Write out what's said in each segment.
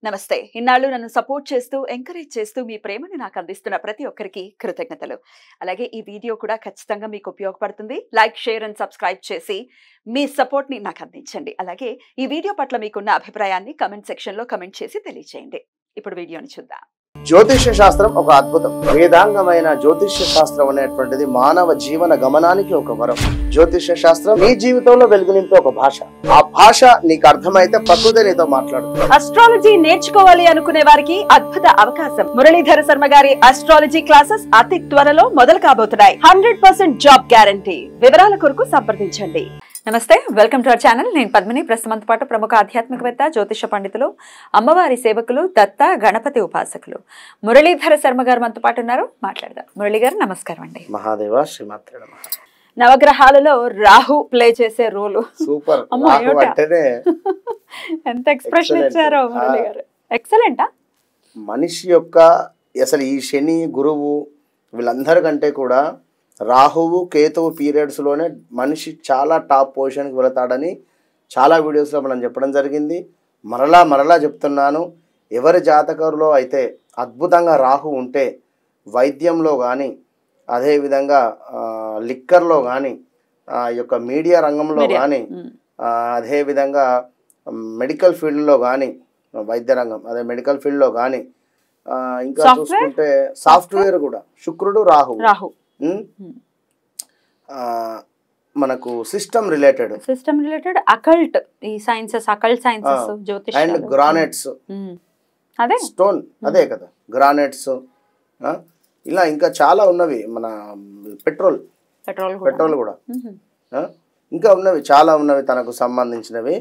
నమస్తే ఇన్నాళ్ళు నన్ను సపోర్ట్ చేస్తూ ఎంకరేజ్ చేస్తూ మీ ప్రేమని నాకు అందిస్తున్న ప్రతి ఒక్కరికి కృతజ్ఞతలు అలాగే ఈ వీడియో కూడా ఖచ్చితంగా మీకు ఉపయోగపడుతుంది లైక్ షేర్ అండ్ సబ్స్క్రైబ్ చేసి మీ సపోర్ట్ ని నాకు అందించండి అలాగే ఈ వీడియో పట్ల మీకున్న అభిప్రాయాన్ని కమెంట్ సెక్షన్ లో కమెంట్ చేసి తెలియజేయండి ఇప్పుడు వీడియోని చూద్దాం జ్యోతిష్య శాస్త్రం ఒక అద్భుతం వేదాంగమైన జ్యోతిష్య శాస్త్రం అనేటువంటిది మానవ జీవన గమనానికి ఒక వరం జ్యోతిష్య శాస్త్రం నీ జీవితంలో వెలుగునింపే ఒక భాష ఆ భాష నీకు అర్థమైతే ప్రకృతి నీతో మాట్లాడుతుంది అస్ట్రాలజీ నేర్చుకోవాలి అనుకునే వారికి అద్భుత అవకాశం మురళీధర శర్మ గారి అస్ట్రాలజీ క్లాసెస్ అతి త్వరలో మొదలు కాబోతున్నాయి హండ్రెడ్ పర్సెంట్ జాబ్ గ్యారంటీ వివరాల కొరకు సంప్రదించండి నమస్తే వెల్కమ్ టు అవర్ ఛానల్ నేను పద్మిని ప్రస్తుతంతో పాటు ప్రముఖ ఆధ్యాత్మికవేత్త జ్యోతిష పండితులు అమ్మవారి సేవకులు దత్త గణపతి ఉపాసకులు మురళీధర శర్మ గారు మనతో పాటు ఉన్నారు మాట్లాడదాం మురళి గారు నమస్కారం అండి మహాదేవ శ్రీమాత్ర నమః. నవగ్రహాలలో రాహు ప్లే చేసే రోలు సూపర్ అమ్మో, రాహు ఏమిటా? అంటేనే ఎంత ఎక్స్ప్రెషన్ Excellent. ఇచ్చారో మురళి ఆ. గారు ఎక్సలెంటా మనిషి యొక్క అసలు ఈ శని గురువు వీళ్ళందరికంటే కూడా రాహువు కేతువు పీరియడ్స్లోనే మనిషి చాలా టాప్ పొజిషన్కి వెళతాడని చాలా వీడియోస్లో మనం చెప్పడం జరిగింది మరలా మరలా చెప్తున్నాను ఎవరి జాతకంలో అయితే అద్భుతంగా రాహు ఉంటే వైద్యంలో కానీ అదేవిధంగా ఆ, లిక్కర్లో కానీ ఆ యొక్క మీడియా రంగంలో మీడియా. కానీ ఉమ్. ఆ, అదేవిధంగా మెడికల్ ఫీల్డ్లో కానీ వైద్య రంగం అదే మెడికల్ ఫీల్డ్లో కానీ ఆ, ఇంకా Software? చూసుకుంటే సాఫ్ట్వేర్ కూడా శుక్రుడు రాహు రాహు ఉమ్, ఉమ్. ఆ, మనకు system related system related occult ఈ సైన్సెస్ అకల్ట్ సైన్సెస్ అండ్ జ్యోతిష్ గ్రానైట్స్ అదే స్టోన్ అదే కదా గ్రానైట్స్ ఇలా ఇంకా చాలా ఉన్నవి మన పెట్రోల్ పెట్రోల్ పెట్రోల్ కూడా ఆ? ఇంకా ఉన్నవి చాలా ఉన్నవి తనకు సంబంధించినవి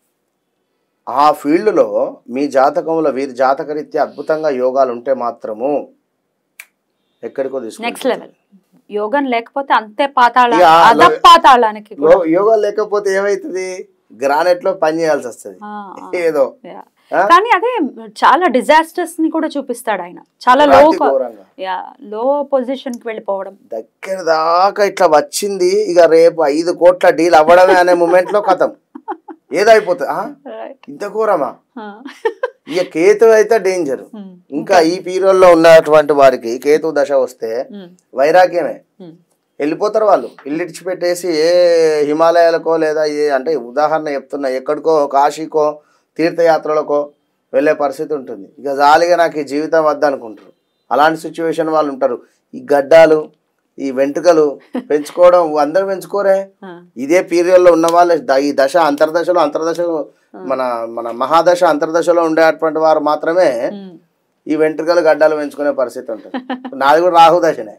ఆ ఫీల్డ్లో మీ జాతకంలో వీరి జాతకరీత్యా అద్భుతంగా యోగాలు ఉంటే మాత్రము ఎక్కడికో నెక్స్ట్ తీసుకు లెవెల్ యోగం లేకపోతే అంతే పాతాళ ఇక ఆ అద లెవెల్- పాతాళానికి కూడా. యోగా లేకపోతే ఏమైతుంది గ్రానైట్ లో పని చేయాల్సి వస్తుంది ఆ, ఆ, ఏదో yeah. ఆ? కానీ అదే చాలా డిజాస్టర్స్ ని కూడా చూపిస్తాడు ఆయన చాలా లో అతి ఘోరంగా లో పొజిషన్ కి వెళ్ళిపోవడం దగ్గర దాకా ఇట్లా వచ్చింది ఇక రేపు ఐదు కోట్ల డీల్ అవ్వడమే అనే మూమెంట్ లో కథం ఏదైపోతుంది ఆ? ఇంత ఘోరమా ఇక కేతు అయితే డేంజర్ ఇంకా ఈ పీరియడ్ లో ఉన్నటువంటి వారికి కేతు దశ వస్తే వైరాగ్యమే వెళ్ళిపోతారు వాళ్ళు ఇల్లు ఇడిచిపెట్టేసి ఏ హిమాలయాలకో లేదా ఏ అంటే ఉదాహరణ చెప్తున్నా ఎక్కడికో కాశీకో తీర్థయాత్రలకో వెళ్ళే పరిస్థితి ఉంటుంది ఇక జాలిగా నాకు ఈ జీవితం వద్దనుకుంటారు అలాంటి సిచ్యువేషన్ వాళ్ళు ఉంటారు ఈ గడ్డాలు ఈ వెంట్రుకలు పెంచుకోవడం అందరూ పెంచుకోరే ఇదే పీరియడ్లో ఉన్న వాళ్ళు ద- ఈ దశ అంతర్దశలో అంతర్దశలో మన మన మహాదశ అంతర్దశలో ఉండేటువంటి వారు మాత్రమే ఈ వెంట్రుకలు గడ్డాలు పెంచుకునే పరిస్థితి ఉంటుంది నాది కూడా రాహు దశనే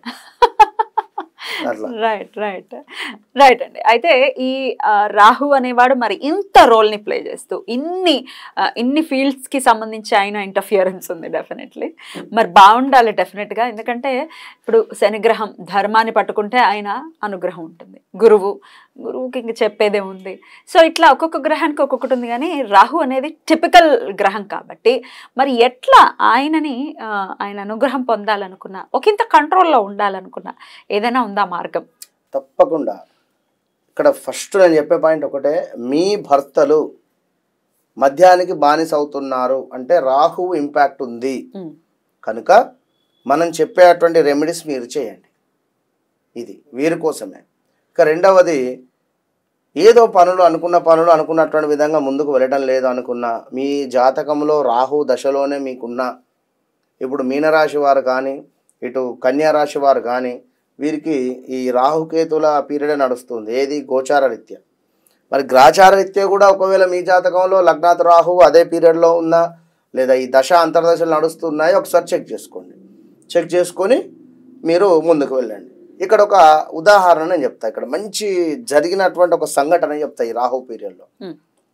అట్లా రైట్ రైట్ రైట్ అండి అయితే ఈ ఆ, రాహు అనేవాడు మరి ఇంత రోల్ ని ప్లే చేస్తూ ఇన్ని ఆ, ఇన్ని ఫీల్డ్స్ కి సంబంధించి ఆయన ఇంటర్ఫియరెన్స్ ఉంది డెఫినెట్లీ మరి బాగుండాలి డెఫినెట్ గా ఎందుకంటే ఇప్పుడు శనిగ్రహం ధర్మాన్ని పట్టుకుంటే ఆయన అనుగ్రహం ఉంటుంది గురువు గురువుకి ఇంక చెప్పేదే ఉంది సో ఇట్లా ఒక్కొక్క గ్రహానికి ఒక్కొక్కటి ఉంది కానీ రాహు అనేది టిపికల్ గ్రహం కాబట్టి మరి ఎట్లా ఆయనని ఆ, ఆయన అనుగ్రహం పొందాలనుకున్నా ఒకంత కంట్రోల్లో ఉండాలనుకున్నా ఏదైనా ఉందా మార్గం తప్పకుండా ఇక్కడ ఫస్ట్ నేను చెప్పే పాయింట్ ఒకటే మీ భర్తలు మద్యానికి బానిస అవుతున్నారు అంటే రాహువు ఇంపాక్ట్ ఉంది ఉమ్, కనుక మనం చెప్పేటువంటి రెమెడీస్ మీరు చేయండి ఇది వీరి కోసమే ఇక రెండవది ఏదో పనులు అనుకున్న పనులు అనుకున్నటువంటి విధంగా ముందుకు వెళ్ళడం లేదు అనుకున్న మీ జాతకంలో రాహు దశలోనే మీకున్న ఇప్పుడు మీనరాశి వారు కానీ ఇటు కన్యా రాశి వారు కానీ వీరికి ఈ రాహుకేతుల పీరియడ్ నడుస్తుంది ఏది గోచార రీత్యా మరి గ్రాచార రీత్యా కూడా ఒకవేళ మీ జాతకంలో లగ్నాత్ రాహు అదే పీరియడ్లో ఉందా లేదా ఈ దశ అంతర్దశలు నడుస్తున్నాయో ఒకసారి చెక్ చేసుకోండి చెక్ చేసుకొని మీరు ముందుకు వెళ్ళండి ఇక్కడ ఒక ఉదాహరణ నేను చెప్తా ఇక్కడ మంచి జరిగినటువంటి ఒక సంఘటన చెప్తా ఈ రాహు పీరియడ్లో ఉమ్,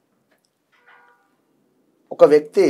ఒక వ్యక్తి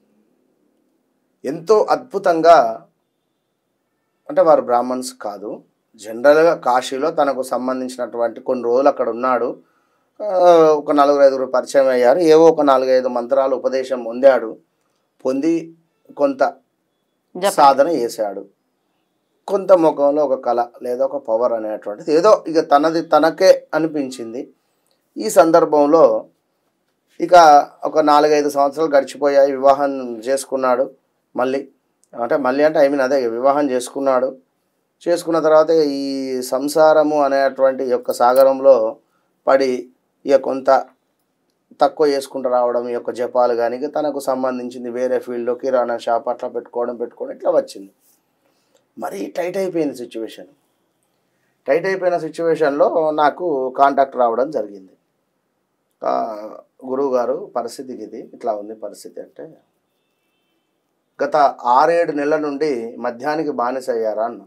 ఎంతో అద్భుతంగా అంటే వారు బ్రాహ్మణ్స్ కాదు జనరల్గా కాశీలో తనకు సంబంధించినటువంటి కొన్ని రోజులు అక్కడ ఉన్నాడు ఆ, ఒక నలుగురు ఐదుగురు పరిచయం అయ్యారు ఏవో ఒక నాలుగైదు మంత్రాలు ఉపదేశం పొందాడు పొంది కొంత జపం. సాధన చేశాడు కొంత ముఖంలో ఒక కళ లేదా ఒక పవర్ అనేటువంటిది ఏదో ఇక తనది తనకే అనిపించింది ఈ సందర్భంలో ఇక ఒక నాలుగైదు సంవత్సరాలు గడిచిపోయాయి వివాహం చేసుకున్నాడు మళ్ళీ అంటే మళ్ళీ అంటే ఐ మీన్ అదే వివాహం చేసుకున్నాడు చేసుకున్న తర్వాత ఈ సంసారము అనేటువంటి ఈ యొక్క సాగరంలో పడి ఇక కొంత తక్కువ చేసుకుంటూ రావడం ఈ యొక్క జపాలు కానీ ఇక తనకు సంబంధించింది వేరే ఫీల్డ్లో కిరాణా షాప్ అట్లా పెట్టుకోవడం పెట్టుకోవడం ఇట్లా వచ్చింది మరీ టైట్ అయిపోయింది సిచ్యువేషన్ టైట్ అయిపోయిన సిచ్యువేషన్లో నాకు కాంటాక్ట్ రావడం జరిగింది గురువు గారు పరిస్థితికి ఇది ఇట్లా ఉంది పరిస్థితి అంటే గత ఆరేడు నెలల నుండి మద్యానికి బానిస అయ్యారా అన్న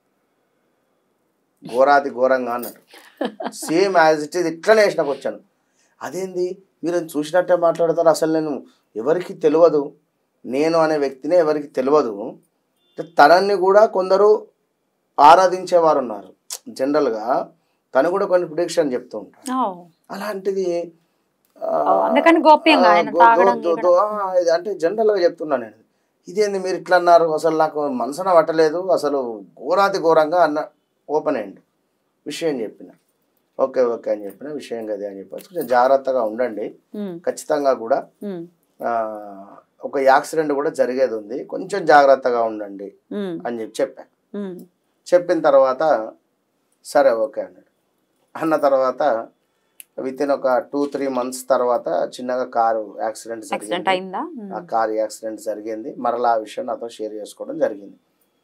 ఘోరాతి ఘోరంగా అన్నాడు సేమ్ యాజ్ ఇట్ ఈజ్ ఇట్లనే వేసినాకు వచ్చాను అదేంది మీరు చూసినట్టే మాట్లాడతారు అసలు నేను ఎవరికి తెలియదు నేను అనే వ్యక్తినే ఎవరికి తెలియదు తనని కూడా కొందరు ఆరాధించేవారు ఉన్నారు జనరల్గా తను కూడా కొన్ని ప్రిడిక్షన్ చెప్తూ ఉంటాడు ఓ, అలాంటిది ఆ, ఓ, అందుకని గోప్యంగా ఆయన ఆ, గో- తాగడం దో- దో- ఆ, ఇది అంటే జనరల్గా చెప్తున్నాను నేను ఇదేంది మీరు ఇట్లా అన్నారు అసలు నాకు మనసున పట్టలేదు అసలు ఘోరాతి ఘోరంగా అన్న ఓపెన్ అయ్యండి విషయం చెప్పిన ఓకే ఓకే అని చెప్పిన విషయం కదా అని చెప్పి కొంచెం జాగ్రత్తగా ఉండండి ఉమ్, ఖచ్చితంగా కూడా ఉమ్, ఆ, ఒక యాక్సిడెంట్ కూడా జరిగేది ఉంది కొంచెం జాగ్రత్తగా ఉండండి ఉమ్, అని చెప్పి చెప్పాను ఉమ్, చెప్పిన తర్వాత సరే ఓకే అన్నాడు అన్న తర్వాత విత్ ఇన్ ఒక టూ త్రీ మంత్స్ తర్వాత చిన్నగా కారు యాక్సిడెంట్ యాక్సిడెంట్ జరిగింది అయిందా ఉమ్, ఆ కారు యాక్సిడెంట్ జరిగింది మరలా ఆ విషయం నాతో షేర్ చేసుకోవడం జరిగింది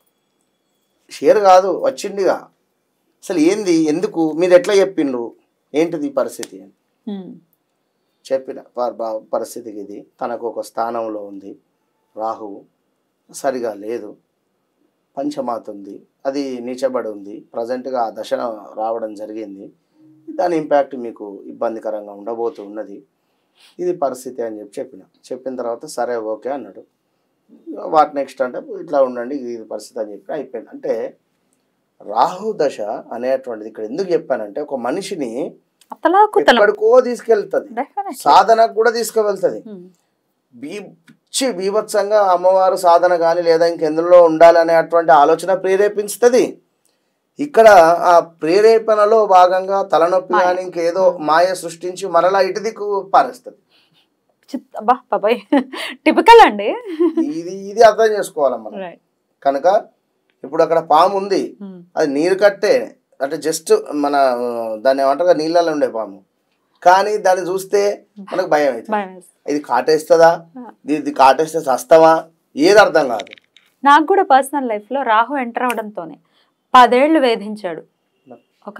షేర్ కాదు వచ్చిందిగా అసలు ఏంది ఎందుకు మీరు ఎట్లా చెప్పిండ్రు ఏంటిది ఈ పరిస్థితి అని ఉమ్, చెప్పిన ప- ప- పరిస్థితికి ఇది తనకు ఒక స్థానంలో ఉంది రాహువు సరిగా లేదు పంచమాత ఉంది అది నీచబడి ఉంది ప్రజెంట్గా ఆ దశ రావడం జరిగింది దాని ఇంపాక్ట్ మీకు ఇబ్బందికరంగా ఉండబోతూ ఉన్నది ఇది పరిస్థితి అని చెప్పి చెప్పిన చెప్పిన తర్వాత సరే ఓకే అన్నాడు వాట్ నెక్స్ట్ అంటే ఇట్లా ఉండండి ఇది పరిస్థితి అని చెప్పి అయిపోయింది అంటే రాహు దశ అనేటువంటిది ఇక్కడ ఎందుకు చెప్పానంటే ఒక మనిషిని అతలాకుతలం ఎక్కడికో తీసుకెళ్తుంది Definitely. సాధనకు కూడా తీసుకువెళ్తుంది ఉమ్, బీ పిచ్చి బీభత్సంగా అమ్మవారు సాధన కానీ లేదా ఇంకెందులో ఉండాలి అనేటువంటి ఆలోచన ప్రేరేపించుతుంది ఇక్కడ ఆ ప్రేరేపణలో భాగంగా తలనొప్పి మాయ. కానీ ఇంకేదో మాయ సృష్టించి మరలా ఇటు దిక్కు పారేస్తుంది చిత్- అబ్బా బాబాయ్ టిపికల్ అండి ఇది ఇది అర్థం చేసుకోవాలి మనం రైట్ కనుక ఇప్పుడు అక్కడ పాము ఉంది అది నీరు కట్టే అంటే జస్ట్ మన ఆ, దాన్ని ఏమంటారు నీళ్ళలో ఉండే పాము కానీ దాన్ని చూస్తే మనకు భయం అవుతుంది భయం వేస్తుంది. ఇది కాటేస్తుందా ఇది ఇది కాటేస్తే చస్తావా ఏది అర్థం కాదు నాకు కూడా పర్సనల్ లైఫ్లో రాహు ఎంటర్ అవడంతోనే పదేళ్లు వేధించాడు ఒక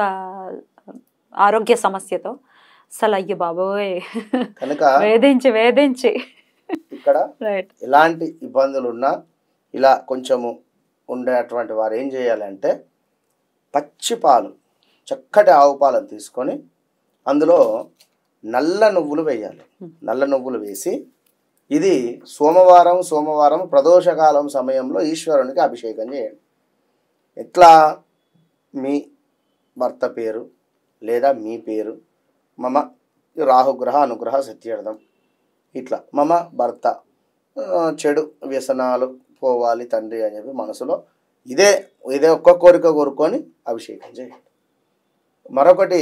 ఆరోగ్య సమస్యతో అసలు అయ్యో బాబోయ్ కనుక వేధించి వేధించి ఇక్కడ రైట్ ఎలాంటి ఇబ్బందులు ఉన్నా ఇలా కొంచెము ఉండేటువంటి వారు ఏం చేయాలంటే పచ్చి పాలు చక్కటి ఆవు పాలను తీసుకొని అందులో నల్ల నువ్వులు వేయాలి నల్ల నువ్వులు వేసి ఇది సోమవారం సోమవారం ప్రదోషకాలం సమయంలో ఈశ్వరునికి అభిషేకం చేయండి ఎట్లా మీ భర్త పేరు లేదా మీ పేరు మమ రాహుగ్రహ అనుగ్రహ సత్యార్థం ఇట్లా మమ భర్త ఆ, చెడు వ్యసనాలు పోవాలి తండ్రి అని చెప్పి మనసులో ఇదే ఇదే ఒక్క కోరిక కోరుకొని అభిషేకం చేయండి మరొకటి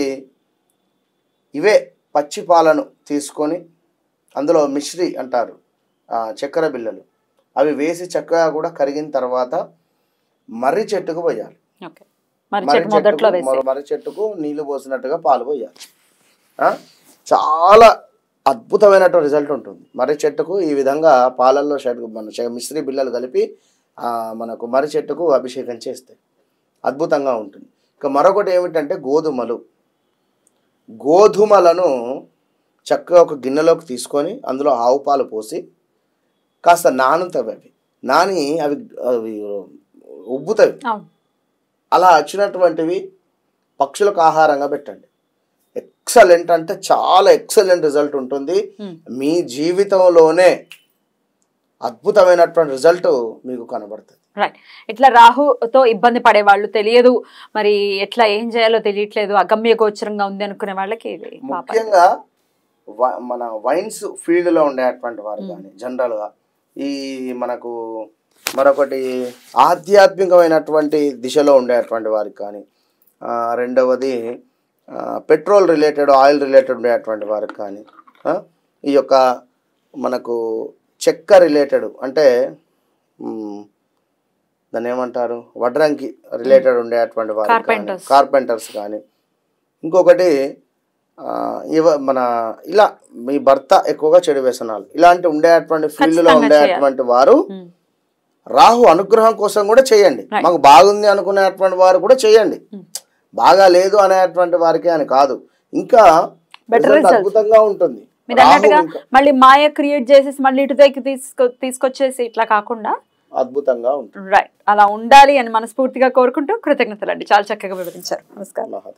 ఇవే పచ్చి పాలను తీసుకొని అందులో మిశ్రి అంటారు ఆ, చక్కెర బిళ్ళలు అవి వేసి చక్కగా కూడా కరిగిన తర్వాత మర్రి చెట్టుకు పోయాలి ఓకే మరి మర్రి చెట్టు మొదట్లో చెట్టుకు వేసి మరో మర్రి చెట్టుకు నీళ్లు పోసినట్టుగా పాలు పోయాలి ఆ? చాలా అద్భుతమైనటువంటి రిజల్ట్ ఉంటుంది మర్రి చెట్టుకు ఈ విధంగా పాలల్లో షెడ్ మన షె- మిశ్రీ బిళ్ళలు కలిపి ఆ, మనకు మర్రి చెట్టుకు అభిషేకం చేస్తే అద్భుతంగా ఉంటుంది ఇక మరొకటి ఏమిటంటే గోధుమలు గోధుమలను చక్కగా ఒక గిన్నెలోకి తీసుకొని అందులో ఆవు పాలు పోసి కాస్త నానుతాయి అవి నాని అవి అవి ఉబ్బుతాయి అవును అలా వచ్చినటువంటివి పక్షులకు ఆహారంగా పెట్టండి ఎక్సలెంట్ అంటే చాలా ఎక్సలెంట్ రిజల్ట్ ఉంటుంది Hmm. మీ జీవితంలోనే అద్భుతమైనటువంటి రిజల్ట్ మీకు కనబడుతుంది రైట్ ఇట్లా రాహుతో ఇబ్బంది పడే వాళ్ళు తెలియదు మరి ఎట్లా ఏం చేయాలో తెలియట్లేదు అగమ్య గోచరంగా ఉంది అనుకునే వాళ్ళకి ఇది పాప ముఖ్యంగా వ- మన వైన్స్ ఫీల్డ్లో ఉండేటువంటి వారు కానీ జనరల్గా ఈ మనకు మరొకటి ఆధ్యాత్మికమైనటువంటి దిశలో ఉండేటువంటి వారికి కానీ ఆ, రెండవది పెట్రోల్ రిలేటెడ్ ఆయిల్ రిలేటెడ్ ఉండేటువంటి వారికి కానీ ఆ, ఈ యొక్క మనకు చెక్క రిలేటెడ్ అంటే మ్, దాన్ని ఏమంటారు వడ్రంకి రిలేటెడ్ ఉండేటువంటి వారు Carpenters. కార్పెంటర్స్ కానీ ఇంకొకటి ఆ, ఇవ మన ఇలా మీ భర్త ఎక్కువగా చెడు వ్యసనాలు ఇలాంటి ఉండేటువంటి ఫీల్డ్లో ఖచ్చితంగా ఉండేటువంటి వారు ఉమ్. రాహు అనుగ్రహం కోసం కూడా చేయండి Right. మాకు బాగుంది అనుకునేటువంటి వారు కూడా చేయండి Hmm. బాగా లేదు అనేటువంటి వారికి అని కాదు ఇంకా Better result results. అద్భుతంగా ఉంటుంది మీరు రాహు అన్నట్టుగా ఇంకా మళ్ళీ మాయ క్రియేట్ చేసేసి మళ్ళీ ఇటు దగ్గర తీసుకొ తీసుకొచ్చేసి ఇట్లా కాకుండా అద్భుతంగా ఉంటుంది రైట్ అలా ఉండాలి అని మనస్ఫూర్తిగా కోరుకుంటూ కృతజ్ఞతలు అండి చాలా చక్కగా వివరించారు నమస్కారం మహా